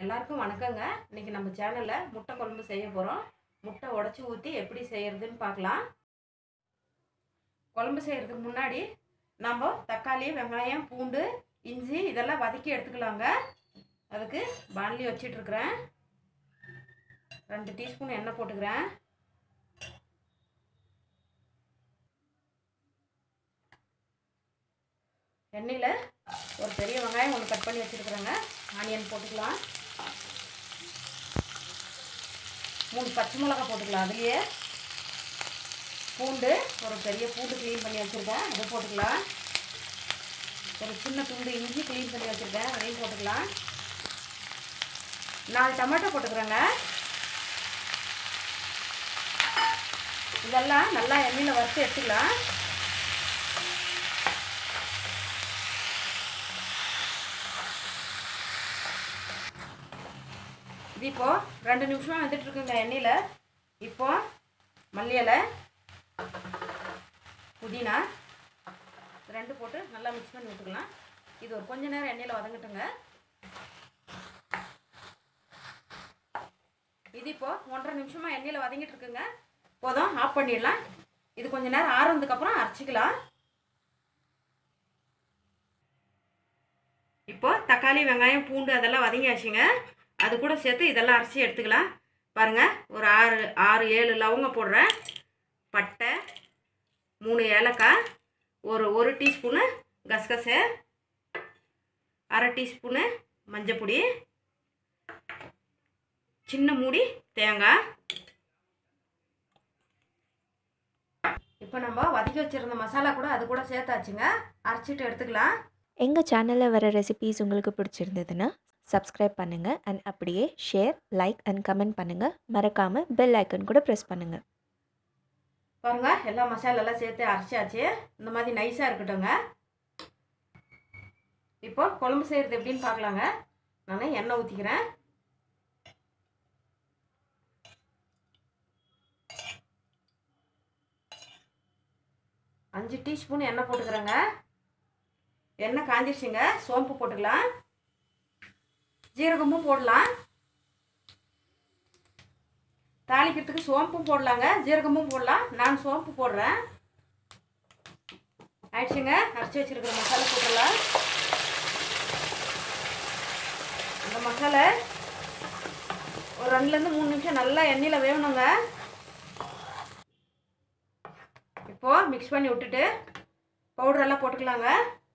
எல்லாருக்கும் வணக்கங்க இன்னைக்கு நம்ம சேனலில் முட்டை குழம்பு செய்ய போகிறோம் முட்டை உடச்சி ஊற்றி எப்படி செய்கிறதுன்னு பார்க்கலாம் குழம்பு செய்கிறதுக்கு முன்னாடி நம்ம தக்காளி வெங்காயம் பூண்டு இஞ்சி இதெல்லாம் வதக்கி எடுத்துக்கலாங்க அதுக்கு பாண்லி வச்சிட்ருக்குறேன் ரெண்டு டீஸ்பூன் எண்ணெய் போட்டுக்கிறேன் எண்ணெயில் ஒரு பெரிய வெங்காயம் ஒன்று கட் பண்ணி வச்சுருக்குறேங்க ஆனியன் போட்டுக்கலாம் மூணு பச்சை மிளகா போட்டுக்கலாம் அதுலேயே பூண்டு ஒரு பெரிய பூண்டு க்ளீன் பண்ணி வச்சுருக்கேன் அதை போட்டுக்கலாம் ஒரு சின்ன துண்டு இஞ்சி க்ளீன் பண்ணி வச்சுருக்கேன் அதையும் போட்டுக்கலாம் நாலு டொமேட்டோ போட்டுக்கிறேங்க இதெல்லாம் நல்லா எண்ணெயில் வறுத்து எடுத்துக்கலாம் இது இப்போ ரெண்டு நிமிஷமாக வந்துட்டு இருக்குங்க எண்ணெயில் இப்போ மல்லி இலை புதினா இது ரெண்டு போட்டு நல்லா மிக்ஸ் பண்ணி விட்டுக்கலாம் இது ஒரு கொஞ்ச நேரம் எண்ணெயில் வதங்கட்டுங்க இது இப்போ ஒன்றரை நிமிஷமாக எண்ணெயில் வதங்கிட்டு இருக்குங்க போதும் ஆஃப் பண்ணிடலாம் இது கொஞ்ச நேரம் ஆறுனதுக்கப்புறம் அரைச்சிக்கலாம் இப்போ தக்காளி வெங்காயம் பூண்டு அதெல்லாம் வதங்கியாச்சுங்க அது கூட சேர்த்து இதெல்லாம் அரைச்சி எடுத்துக்கலாம் பாருங்கள் ஒரு ஆறு ஆறு ஏழு லவங்கம் போடுறேன் பட்டை மூணு ஏலக்காய் ஒரு ஒரு டீஸ்பூனு கசகசை அரை டீஸ்பூனு மஞ்சப்பொடி சின்ன மூடி தேங்காய் இப்போ நம்ம வதக்கி வச்சுருந்த மசாலா கூட அது கூட சேர்த்தாச்சுங்க அரைச்சிட்டு எடுத்துக்கலாம் எங்கள் சேனலில் வர ரெசிபீஸ் உங்களுக்கு பிடிச்சிருந்ததுன்னா சப்ஸ்கிரைப் பண்ணுங்கள் அண்ட் அப்படியே ஷேர் லைக் அண்ட் கமெண்ட் பண்ணுங்கள் மறக்காமல் பெல் ஐக்கன் கூட ப்ரெஸ் பண்ணுங்கள் பாருங்க எல்லா மசாலெல்லாம் சேர்த்து அரைச்சாச்சு இந்த மாதிரி நைஸாக இருக்கட்டுங்க இப்போ குழம்பு செய்கிறது எப்படின்னு பார்க்கலாங்க நான் எண்ணெய் ஊற்றிக்கிறேன் அஞ்சு டீஸ்பூன் எண்ணெய் போட்டுக்கிறேங்க எண்ணெய் காஞ்சிருச்சுங்க சோம்பு போட்டுக்கலாம் ஜீரகமும் போடலாம் தாளிக்கிறதுக்கு சோம்பும் போடலாங்க ஜீரகமும் போடலாம் நான் சோம்பு போடுறேன் ஆயிடுச்சுங்க அரைச்சி வச்சிருக்கிற மசாலா போட்டுடலாம் அந்த மசாலா ஒரு ரெண்டுலேருந்து மூணு நிமிஷம் நல்லா எண்ணெயில் வேகணுங்க இப்போது மிக்ஸ் பண்ணி விட்டுட்டு பவுடரெல்லாம் போட்டுக்கலாங்க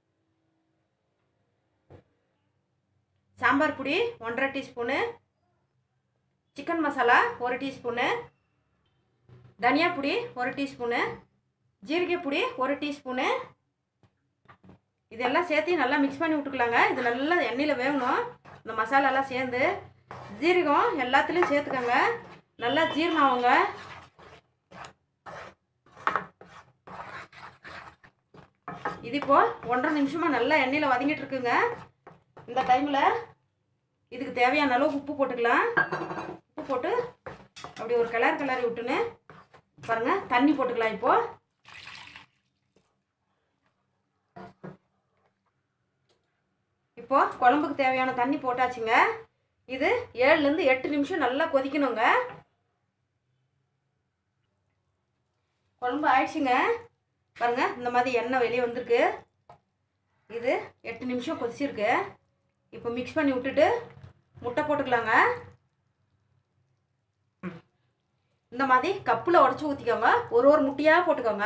சாம்பார் பொடி ஒன்றரை டீஸ்பூனு சிக்கன் மசாலா ஒரு டீஸ்பூனு தனியா பொடி ஒரு டீஸ்பூனு ஜீரக பொடி ஒரு டீஸ்பூனு இதெல்லாம் சேர்த்து நல்லா மிக்ஸ் பண்ணி விட்டுக்கலாங்க இது நல்லா எண்ணெயில் வேகணும் இந்த மசாலாலாம் சேர்ந்து ஜீரகம் எல்லாத்துலேயும் சேர்த்துக்கோங்க நல்லா ஜீரணம் ஆகுங்க இது இப்போ ஒன்றரை நிமிஷமாக நல்லா எண்ணெயில் வதங்கிட்டு இருக்குங்க இந்த டைமில் இதுக்கு தேவையான அளவு உப்பு போட்டுக்கலாம் உப்பு போட்டு அப்படி ஒரு கிளறு கிளறி விட்டுன்னு பாருங்கள் தண்ணி போட்டுக்கலாம் இப்போ இப்போ குழம்புக்கு தேவையான தண்ணி போட்டாச்சுங்க இது ஏழுலேருந்து எட்டு நிமிஷம் நல்லா கொதிக்கணுங்க குழம்பு ஆயிடுச்சுங்க பாருங்க இந்த மாதிரி எண்ணெய் வெளியே வந்திருக்கு இது எட்டு நிமிஷம் கொதிச்சிருக்கு இப்போ மிக்ஸ் பண்ணி விட்டுட்டு முட்டை போட்டுக்கலாங்க இந்த மாதிரி கப்பில் உடச்சி ஊற்றிக்கோங்க ஒரு ஒரு முட்டையாக போட்டுக்கோங்க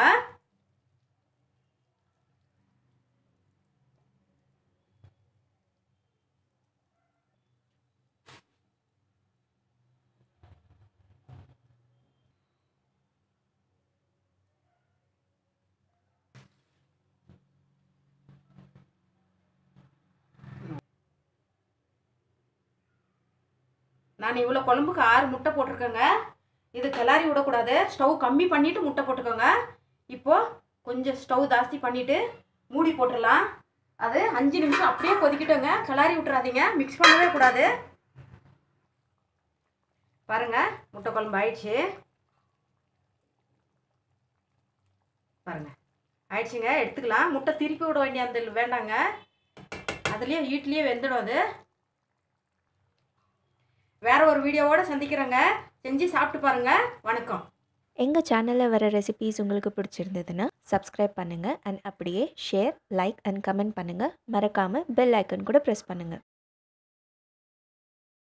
நான் இவ்வளோ குழம்புக்கு ஆறு முட்டை போட்டிருக்கேங்க இது கிளறி விடக்கூடாது ஸ்டவ் கம்மி பண்ணிவிட்டு முட்டை போட்டுக்கோங்க இப்போது கொஞ்சம் ஸ்டவ் ஜாஸ்தி பண்ணிவிட்டு மூடி போட்டுடலாம் அது அஞ்சு நிமிஷம் அப்படியே கொதிக்கிட்டோங்க கிளறி விட்டுறாதீங்க மிக்ஸ் பண்ணவே கூடாது பாருங்கள் முட்டை குழம்பு ஆயிடுச்சு பாருங்கள் ஆயிடுச்சுங்க எடுத்துக்கலாம் முட்டை திருப்பி விட வேண்டிய அந்த வேண்டாங்க அதுலேயே வீட்லேயே வெந்துடும் அது வேற ஒரு வீடியோவோட சந்திக்கிறேங்க செஞ்சு சாப்பிட்டு பாருங்க வணக்கம் எங்கள் சேனலில் வர ரெசிபீஸ் உங்களுக்கு பிடிச்சிருந்ததுன்னா சப்ஸ்கிரைப் பண்ணுங்கள் அண்ட் அப்படியே ஷேர் லைக் அண்ட் கமெண்ட் பண்ணுங்கள் மறக்காமல் பெல் ஐக்கன் கூட ப்ரெஸ் பண்ணுங்கள்